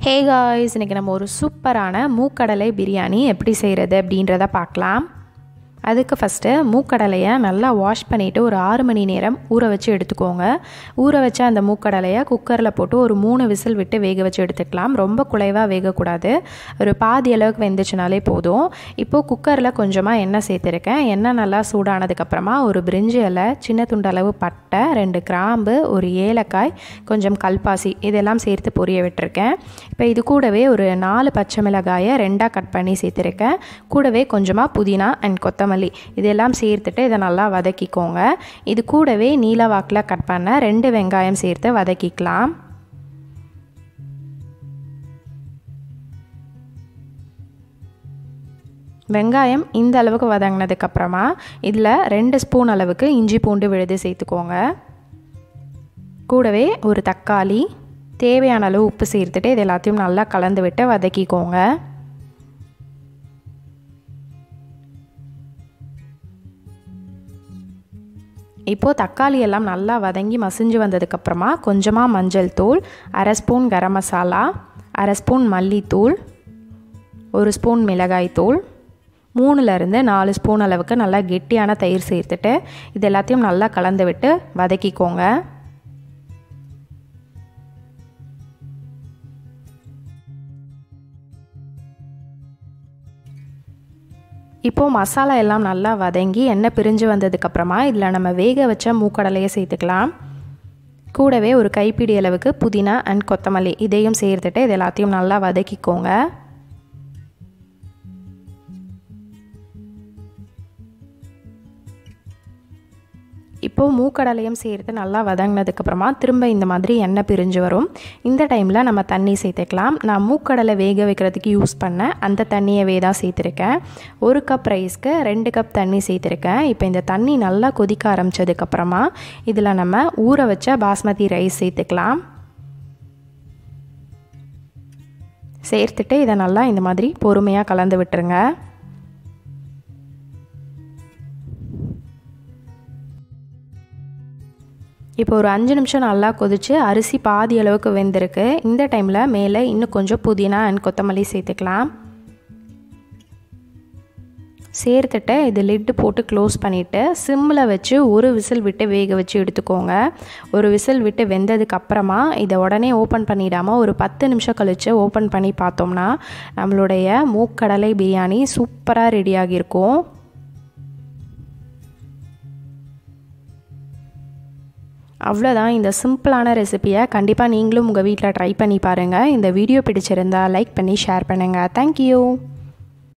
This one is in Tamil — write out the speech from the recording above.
ஹே காய்ஸ் இன்றைக்கி நம்ம ஒரு சூப்பரான மூக்கடலை பிரியாணி எப்படி செய்கிறது அப்படின்றத பார்க்கலாம் அதுக்கு ஃபஸ்ட்டு மூக்கடலையை நல்லா வாஷ் பண்ணிவிட்டு ஒரு ஆறு மணி நேரம் ஊற வச்சு எடுத்துக்கோங்க ஊற வச்ச அந்த மூக்கடலையை குக்கரில் போட்டு ஒரு மூணு விசில் விட்டு வேக வச்சு எடுத்துக்கலாம் ரொம்ப குலைவாக வேகக்கூடாது ஒரு பாதி அளவுக்கு வெந்துச்சுனாலே போதும் இப்போது குக்கரில் கொஞ்சமாக எண்ணெய் சேர்த்துருக்கேன் எண்ணெய் நல்லா சூடானதுக்கப்புறமா ஒரு பிரிஞ்சி இலை சின்ன துண்டளவு பட்டை ரெண்டு கிராம்பு ஒரு ஏலக்காய் கொஞ்சம் கல்பாசி இதெல்லாம் சேர்த்து பொரிய விட்டுருக்கேன் இப்போ இது கூடவே ஒரு நாலு பச்சை மிளகாயை ரெண்டாக கட் பண்ணி சேர்த்துருக்கேன் கூடவே கொஞ்சமாக புதினா அண்ட் கொத்தமல்லி இதெல்லாம் சேர்த்துட்டு இதை நல்லா வதக்கிக்கோங்க இது கூடவே நீல வாக்கில் கட் பண்ண ரெண்டு வெங்காயம் சேர்த்து வதக்கிக்கலாம் வெங்காயம் இந்த அளவுக்கு வதங்கினதுக்கப்புறமா இதில் ரெண்டு ஸ்பூன் அளவுக்கு இஞ்சி பூண்டு விழுது சேர்த்துக்கோங்க கூடவே ஒரு தக்காளி தேவையான அளவு உப்பு சேர்த்துட்டு இது எல்லாத்தையும் நல்லா கலந்து விட்டு வதக்கிக்கோங்க இப்போது தக்காளி எல்லாம் நல்லா வதங்கி மசிஞ்சு வந்ததுக்கப்புறமா கொஞ்சமாக மஞ்சள் தூள் அரை ஸ்பூன் கரம் மசாலா அரை ஸ்பூன் மல்லித்தூள் ஒரு ஸ்பூன் மிளகாய் தூள் மூணுலேருந்து நாலு ஸ்பூன் அளவுக்கு நல்லா கெட்டியான தயிர் சேர்த்துட்டு இது எல்லாத்தையும் நல்லா கலந்து விட்டு வதக்கிக்கோங்க இப்போது மசாலா எல்லாம் நல்லா வதங்கி எண்ணெய் பிரிஞ்சு வந்ததுக்கப்புறமா இதில் நம்ம வேக வச்ச மூக்கடலையை சேர்த்துக்கலாம் கூடவே ஒரு கைப்பிடி அளவுக்கு புதினா அண்ட் கொத்தமல்லி இதையும் சேர்த்துட்டு இது எல்லாத்தையும் நல்லா வதக்கிக்கோங்க இப்போது மூக்கடலையும் சேர்த்து நல்லா வதங்கினதுக்கப்புறமா திரும்ப இந்த மாதிரி எண்ணெய் பிரிஞ்சு வரும் இந்த டைமில் நம்ம தண்ணி சேர்த்துக்கலாம் நான் மூக்கடலை வேக வைக்கிறதுக்கு யூஸ் பண்ண அந்த தண்ணியவே தான் சேர்த்துருக்கேன் ஒரு கப் ரைஸ்க்கு ரெண்டு கப் தண்ணி சேர்த்துருக்கேன் இப்போ இந்த தண்ணி நல்லா கொதிக்க ஆரம்பித்ததுக்கப்புறமா இதில் நம்ம ஊற வச்ச பாஸ்மதி ரைஸ் சேர்த்துக்கலாம் சேர்த்துட்டு இதை நல்லா இந்த மாதிரி பொறுமையாக கலந்து விட்டுருங்க இப்போ ஒரு அஞ்சு நிமிஷம் நல்லா கொதித்து அரிசி பாதி அளவுக்கு வெந்திருக்கு இந்த டைமில் மேலே இன்னும் கொஞ்சம் புதினா அண்ட் கொத்தமல்லி சேர்த்துக்கலாம் சேர்த்துட்டு இது லிட்டு போட்டு க்ளோஸ் பண்ணிவிட்டு சிம்மில் வச்சு ஒரு விசில் விட்டு வேக வச்சு எடுத்துக்கோங்க ஒரு விசில் விட்டு வெந்ததுக்கு அப்புறமா இதை உடனே ஓப்பன் பண்ணிடாமல் ஒரு பத்து நிமிஷம் கழித்து ஓப்பன் பண்ணி பார்த்தோம்னா நம்மளுடைய மூக்கடலை பிரியாணி சூப்பராக ரெடியாகியிருக்கும் அவ்வளோதான் இந்த சிம்பிளான ரெசிப்பியை கண்டிப்பாக நீங்களும் உங்கள் வீட்டில் ட்ரை பண்ணி பாருங்கள் இந்த வீடியோ பிடிச்சிருந்தா லைக் பண்ணி ஷேர் பண்ணுங்கள் தேங்க்யூ